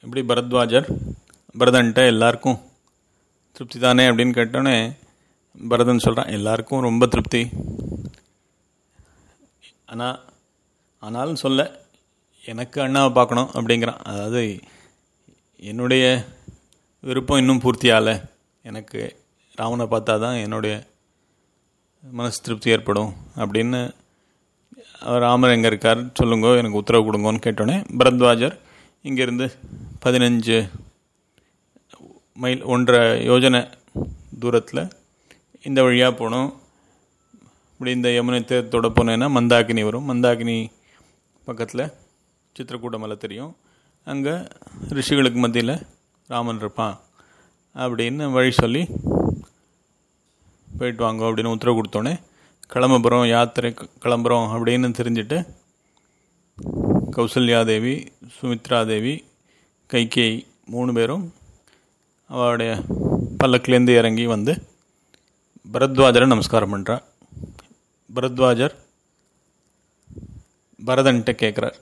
எப்படி பரத்வாஜர் பரதன்ட்ட எல்லாருக்கும் திருப்தி தானே அப்படின்னு கேட்டோன்னே பரதன் சொல்கிறான் எல்லாருக்கும் ரொம்ப திருப்தி ஆனால் ஆனாலும் சொல்ல எனக்கு அண்ணாவை பார்க்கணும் அப்படிங்கிறான் அதாவது என்னுடைய விருப்பம் இன்னும் பூர்த்தி ஆகலை எனக்கு ராமனை பார்த்தா தான் என்னுடைய மனசு திருப்தி ஏற்படும் அப்படின்னு ராமர் எங்கே இருக்கார் சொல்லுங்க எனக்கு உத்தரவு கொடுங்கன்னு கேட்டோன்னே பரத்வாஜர் இங்கேருந்து பதினஞ்சு மைல் ஒன்றரை யோஜனை தூரத்தில் இந்த வழியாக போகணும் இப்படி இந்த யமுனை தீரத்தோட போனேன்னா மந்தாகினி வரும் மந்தாகினி பக்கத்தில் சித்திரக்கூட மலை தெரியும் அங்கே ரிஷிகளுக்கு மத்தியில் ராமன் இருப்பான் அப்படின்னு வழி சொல்லி போயிட்டு வாங்க அப்படின்னு உத்தரவு கொடுத்தோன்னே கிளம்ப போகிறோம் யாத்திரை கிளம்புறோம் அப்படின்னு தெரிஞ்சுட்டு கௌசல்யாதேவி சுமித்ராதேவி கைகேயி மூணு பேரும் அவளுடைய பல்லக்கிலேருந்து இறங்கி வந்து பரத்வாஜரை நமஸ்காரம் பண்ணுறா பரத்வாஜர் பரதன்ட்ட கேட்குறார்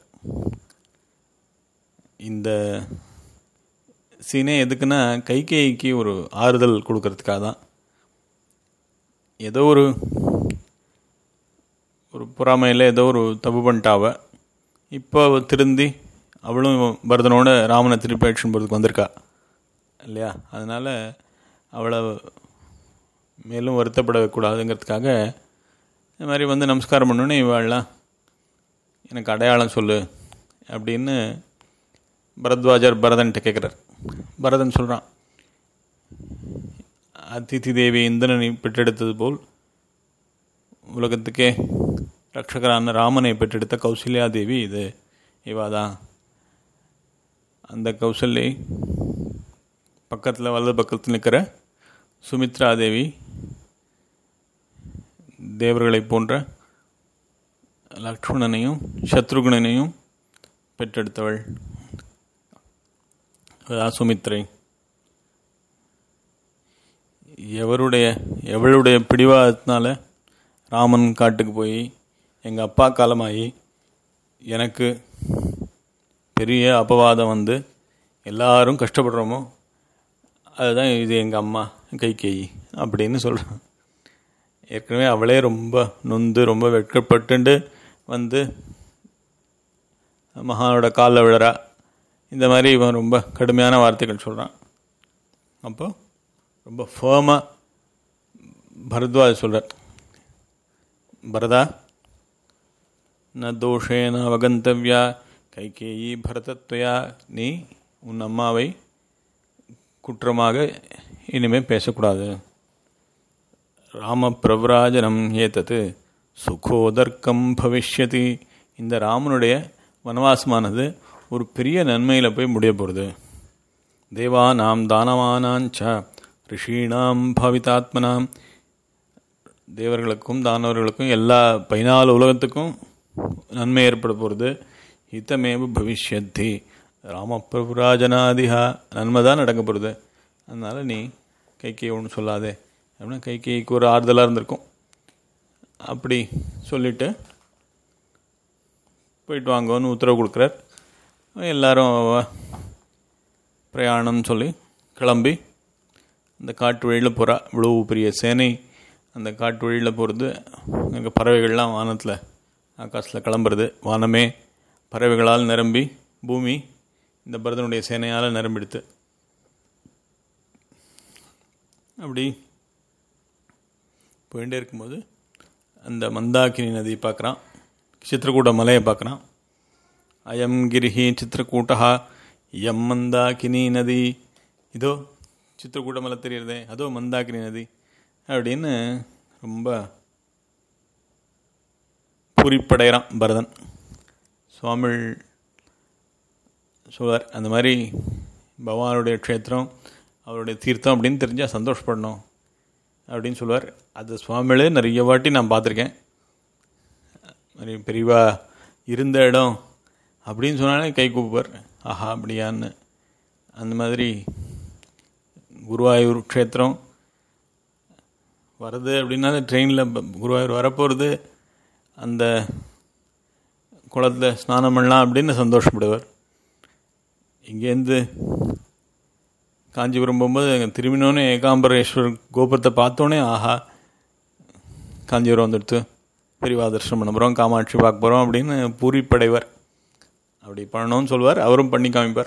இந்த சீனே எதுக்குன்னா கைகேயிக்கு ஒரு ஆறுதல் கொடுக்கறதுக்காக தான் ஏதோ ஒரு ஒரு பொறாமையில் ஏதோ ஒரு தப்பு பண்ணிட்டாவ இப்போ திருந்தி அவளும் பரதனோட ராமனை திருப்பி அடிச்சுன்னு போகிறதுக்கு வந்திருக்கா இல்லையா அதனால் அவளை மேலும் வருத்தப்படக்கூடாதுங்கிறதுக்காக இந்த மாதிரி வந்து நமஸ்காரம் பண்ணோன்னே இவாள்லாம் எனக்கு அடையாளம் சொல்லு அப்படின்னு பரத்வாஜர் பரதன்ட்ட கேட்குறார் பரதன் சொல்கிறான் அதிதி தேவி இந்திரனை பெற்றெடுத்தது போல் உலகத்துக்கே ரட்சகரான ராமனை பெற்றெடுத்த கௌசல்யா தேவி இது இவாதான் அந்த கௌசல்யை பக்கத்தில் வலது பக்கத்தில் நிற்கிற சுமித்ரா தேவி தேவர்களைப் போன்ற லக்ஷ்மணனையும் சத்ருகுணனையும் பெற்றெடுத்தவள் அதான் சுமித்ரை எவருடைய எவளுடைய பிடிவாதத்தினால ராமன் காட்டுக்கு போய் எங்கள் அப்பா காலமாகி எனக்கு பெரிய அபவாதம் வந்து எல்லாரும் கஷ்டப்படுறோமோ அதுதான் இது எங்கள் அம்மா கைகேயி அப்படின்னு சொல்கிறான் ஏற்கனவே அவளே ரொம்ப நொந்து ரொம்ப வெட்கப்பட்டுண்டு வந்து மகானோட காலில் விழறா இந்த மாதிரி இவன் ரொம்ப கடுமையான வார்த்தைகள் சொல்கிறான் அப்போ ரொம்ப ஃபேமாக பரத்வாஜ் சொல்கிறார் பரதா ந தோஷேன அவகந்தவ்யா கைகேயி பரதத்வயா நீ உன் அம்மாவை குற்றமாக இனிமேல் பேசக்கூடாது ராம பிரவராஜனம் ஏத்தது சுகோதர்க்கம் பவிஷ்யதி இந்த ராமனுடைய வனவாசமானது ஒரு பெரிய நன்மையில் போய் முடிய போகிறது தேவானாம் தானவானாஞ்ச ரிஷீணாம் பாவிதாத்மனாம் தேவர்களுக்கும் தானவர்களுக்கும் எல்லா பதினாலு உலகத்துக்கும் நன்மை ஏற்பட போகிறது ஹிதமேவ பவிஷ்யத்தி ராமபிரபுராஜனாதிகா நன்மை தான் நடக்க போகிறது அதனால் நீ கைகை ஒன்று சொல்லாதே அப்படின்னா கைகைக்கு ஒரு ஆறுதலாக இருந்திருக்கும் அப்படி சொல்லிவிட்டு போயிட்டு வாங்கன்னு உத்தரவு கொடுக்குறார் எல்லாரும் பிரயாணம் சொல்லி கிளம்பி அந்த காட்டு வழியில் போகிறா இவ்வளோ பெரிய சேனை அந்த காட்டு வழியில் போகிறது அங்கே பறவைகள்லாம் வானத்தில் ஆகாசத்தில் கிளம்புறது வானமே பறவைகளால் நிரம்பி பூமி இந்த பரதனுடைய சேனையால் நிரம்பிடுத்து அப்படி போயிட்டே இருக்கும்போது அந்த மந்தாக்கினி நதி பார்க்குறான் சித்திரக்கூட மலையை பார்க்குறான் அயம் கிரிஹி சித்திரக்கூட்டா எம் மந்தாக்கினி நதி இதோ சித்திரக்கூட மலை தெரியுறதே அதோ மந்தாக்கினி நதி அப்படின்னு ரொம்ப பூரிப்படைகிறான் பரதன் சுவாமிள் சொல்வார் அந்த மாதிரி பகவானுடைய க்ஷேத்திரம் அவருடைய தீர்த்தம் அப்படின்னு தெரிஞ்சால் சந்தோஷப்படணும் அப்படின்னு சொல்லுவார் அது சுவாமிகளே நிறைய வாட்டி நான் பார்த்துருக்கேன் மாதிரி பெரியவா இருந்த இடம் அப்படின்னு சொன்னாலே கை கூப்பார் ஆஹா அப்படியான்னு அந்த மாதிரி குருவாயூர் க்ஷேத்திரம் வருது அப்படின்னா ட்ரெயினில் குருவாயூர் வரப்போகிறது அந்த குளத்தில் ஸ்நானம் பண்ணலாம் அப்படின்னு சந்தோஷப்படுவார் இங்கேருந்து காஞ்சிபுரம் போகும்போது அங்கே திரும்பினோன்னே ஏகாம்பரேஸ்வரர் கோபுரத்தை பார்த்தோன்னே ஆஹா காஞ்சிபுரம் வந்துடுத்து பெரியவா தரிசனம் பண்ண போகிறோம் காமாட்சி பார்க்க போகிறோம் அப்படின்னு பூரிப்படைவர் அப்படி பண்ணணும்னு சொல்லுவார் அவரும் பண்ணி காமிப்பார்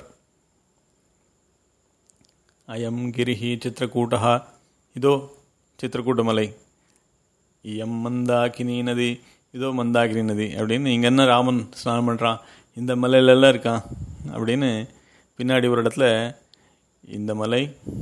அயம் கிரிஹி சித்திரக்கூட்டா இதோ சித்திரக்கூட்டமலை இயம் மந்தாகினி நதி இதோ மந்தாகினி நதி அப்படின்னு இங்கே என்ன ராமன் ஸ்நானம் பண்ணுறான் இந்த மலையிலெல்லாம் இருக்கான் அப்படின்னு பின்னாடி ஒரு இடத்துல இந்த மலை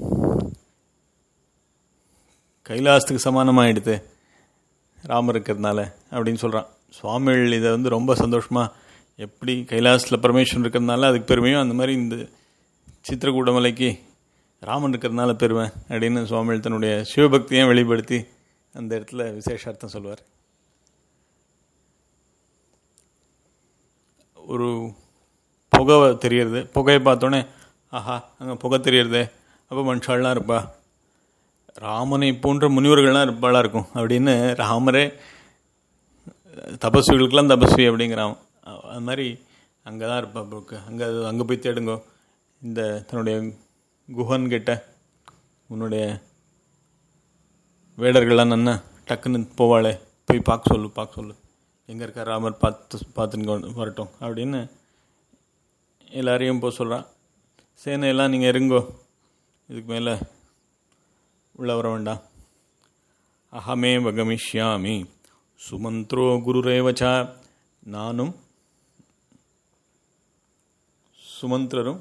கைலாசத்துக்கு சமானமாகிடுது ராமர் இருக்கிறதுனால அப்படின்னு சொல்கிறான் சுவாமிகள் இதை வந்து ரொம்ப சந்தோஷமாக எப்படி கைலாசத்தில் பரமேஸ்வரன் இருக்கிறதுனால அதுக்கு பெருமையும் அந்த மாதிரி இந்த சித்திரக்கூட மலைக்கு ராமன் இருக்கிறதுனால பெருமை அப்படின்னு சுவாமிகள் தன்னுடைய சிவபக்தியை வெளிப்படுத்தி அந்த இடத்துல விசேஷார்த்தம் சொல்லுவார் ஒரு புகை தெரியறது புகையை பார்த்தோன்னே ஆஹா அங்கே புகை தெரியறதே அப்போ மனுஷாலாம் இருப்பா ராமனை போன்ற முனிவர்கள்லாம் இருப்பாளாக இருக்கும் அப்படின்னு ராமரே தபஸ்விகளுக்கெல்லாம் தபஸ்வி அப்படிங்கிறான் அது மாதிரி அங்கே தான் இருப்பா புக்கு அங்கே அங்கே போய் தேடுங்கோ இந்த தன்னுடைய குஹன் கிட்ட உன்னுடைய வேடர்கள்லாம் நன்னா டக்குன்னு போவாளே போய் பார்க்க சொல்லு பார்க்க சொல்லு எங்கே இருக்கா ராமர் பார்த்து பார்த்துன்னு வரட்டும் அப்படின்னு எல்லாரையும் போக சொல்கிறான் சேனையெல்லாம் நீங்கள் இருங்கோ இதுக்கு மேலே உள்ள வர வேண்டாம் அகமே வகமிஷ்யாமி சுமந்த்ரோ குருரேவச்சா நானும் சுமந்திரரும்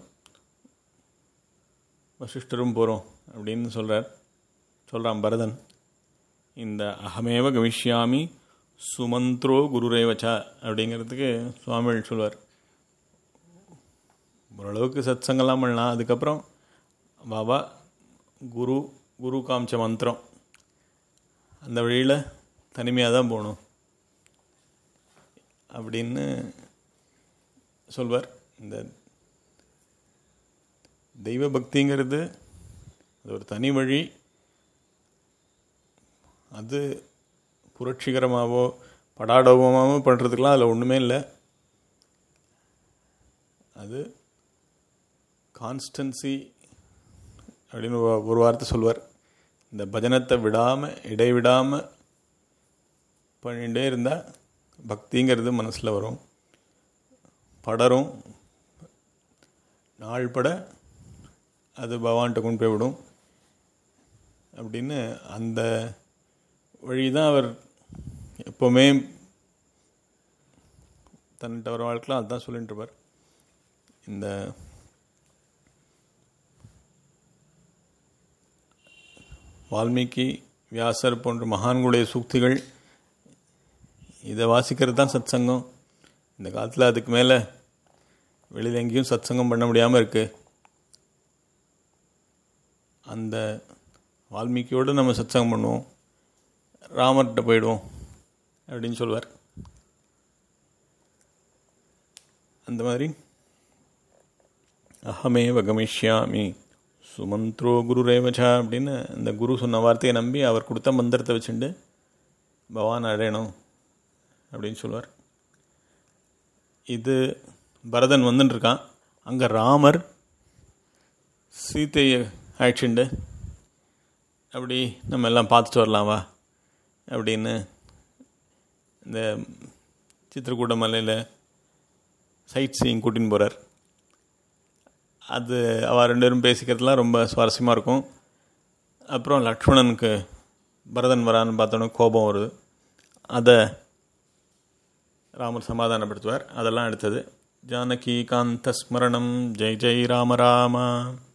வசிஷ்டரும் போகிறோம் அப்படின்னு சொல்கிறார் சொல்கிறான் பரதன் இந்த அகமேவ கமிஷ்யாமி சுமந்த்ரோ குருரேவச்சா அப்படிங்கிறதுக்கு சுவாமிகள் சொல்வார் ஓரளவுக்கு சத் சங்கெல்லாம் பண்ணலாம் அதுக்கப்புறம் பாபா குரு குரு காமிச்ச மந்திரம் அந்த வழியில் தனிமையாக தான் போகணும் அப்படின்னு சொல்வார் இந்த தெய்வ பக்திங்கிறது அது ஒரு தனி வழி அது புரட்சிகரமாகவோ படாடோபமாகவோ பண்ணுறதுக்கெலாம் அதில் ஒன்றுமே இல்லை அது கான்ஸ்டன்சி அப்படின்னு ஒரு வார்த்தை சொல்வார் இந்த பஜனத்தை விடாமல் இடைவிடாமல் பண்ணிகிட்டே இருந்தால் பக்திங்கிறது மனசில் வரும் படரும் நாள் பட அது பகவான்கிட்ட கொண்டு போய் விடும் அப்படின்னு அந்த வழி தான் அவர் எப்போவுமே தன்னிட்ட வர வாழ்க்கைலாம் அதுதான் சொல்லிட்டு இருப்பார் இந்த வால்மீகி வியாசர் போன்ற மகான்களுடைய சூக்திகள் இதை வாசிக்கிறது தான் சத் சங்கம் இந்த காலத்தில் அதுக்கு மேலே வெளியில் எங்கேயும் சத் சங்கம் பண்ண முடியாமல் இருக்குது அந்த வால்மீகியோடு நம்ம சத் சங்கம் பண்ணுவோம் ராமர்கிட்ட போயிடுவோம் அப்படின்னு சொல்வார் அந்த மாதிரி அகமேவ கமிஷ்யாமி சுமந்த்ரோ குரு ரேவச்சா அப்படின்னு அந்த குரு சொன்ன வார்த்தையை நம்பி அவர் கொடுத்த மந்திரத்தை வச்சுட்டு பவான் அடையணும் அப்படின்னு சொல்லுவார் இது பரதன் வந்துட்டு இருக்கான் அங்கே ராமர் சீத்தையை அழைச்சிண்டு அப்படி நம்ம எல்லாம் பார்த்துட்டு வரலாம் வா அப்படின்னு இந்த சித்திரக்கூட மலையில் சைட் சீயிங் கூட்டின்னு போகிறார் அது அவள் ரெண்டு பேரும் பேசிக்கிறதுலாம் ரொம்ப சுவாரஸ்யமாக இருக்கும் அப்புறம் லக்ஷ்மணனுக்கு பரதன் வரான்னு பார்த்தோன்னே கோபம் வருது அதை ராமர் சமாதானப்படுத்துவார் அதெல்லாம் அடுத்தது ஜானகி காந்த ஸ்மரணம் ஜெய் ஜெய் ராம ராமா